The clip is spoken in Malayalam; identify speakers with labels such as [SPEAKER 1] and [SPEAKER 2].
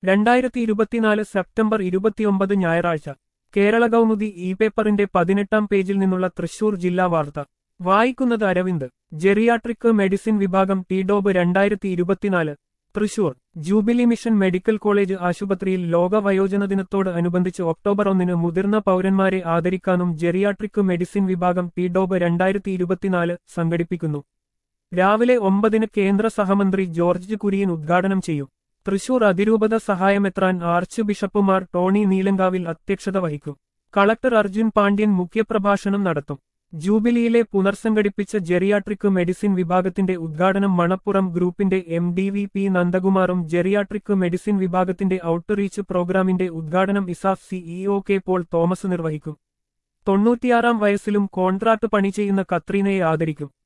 [SPEAKER 1] രണ്ടായിരത്തി ഇരുപത്തിനാല് സെപ്റ്റംബർ ഇരുപത്തിയൊമ്പത് ഞായറാഴ്ച കേരള കൗമുദി ഇ പേപ്പറിന്റെ പതിനെട്ടാം പേജിൽ നിന്നുള്ള തൃശൂർ ജില്ലാ വാർത്ത വായിക്കുന്നത് അരവിന്ദ് ജെറിയാട്രിക് മെഡിസിൻ വിഭാഗം ടീഡോബ് രണ്ടായിരത്തി ഇരുപത്തിനാല് Thrissur jubilee mission medical college ആശുപത്രിയിൽ ലോക വയോജന ദിനത്തോട് അനുബന്ധിച്ച് ഒക്ടോബർ ഒന്നിന് മുതിർന്ന പൗരന്മാരെ ആദരിക്കാനും ജെറിയാട്രിക് മെഡിസിൻ വിഭാഗം ടീഡോബ് രണ്ടായിരത്തി ഇരുപത്തിനാല് സംഘടിപ്പിക്കുന്നു രാവിലെ ഒമ്പതിന് കേന്ദ്ര സഹമന്ത്രി ജോർജ് കുര്യൻ ഉദ്ഘാടനം ചെയ്യും തൃശൂർ അതിരൂപത സഹായമെത്രാൻ ആർച്ച് ബിഷപ്പുമാർ ടോണി നീലങ്കാവിൽ അധ്യക്ഷത വഹിക്കും കളക്ടർ അർജുൻ പാണ്ഡ്യൻ മുഖ്യപ്രഭാഷണം നടത്തും ജൂബിലിയിലെ പുനർസംഘടിപ്പിച്ച ജെറിയാട്രിക് മെഡിസിൻ വിഭാഗത്തിന്റെ ഉദ്ഘാടനം മണപ്പുറം ഗ്രൂപ്പിന്റെ എം ഡി വി പി നന്ദകുമാറും ജെറിയാട്രിക് മെഡിസിൻ വിഭാഗത്തിന്റെ ഔട്ട്റീച്ച് പ്രോഗ്രാമിന്റെ ഉദ്ഘാടനം ഇസാഫ് സിഇഒ കെ പോൾ തോമസ് നിർവഹിക്കും തൊണ്ണൂറ്റിയാറാം വയസ്സിലും കോൺട്രാക്ട് പണി ചെയ്യുന്ന കത്രീനയെ ആദരിക്കും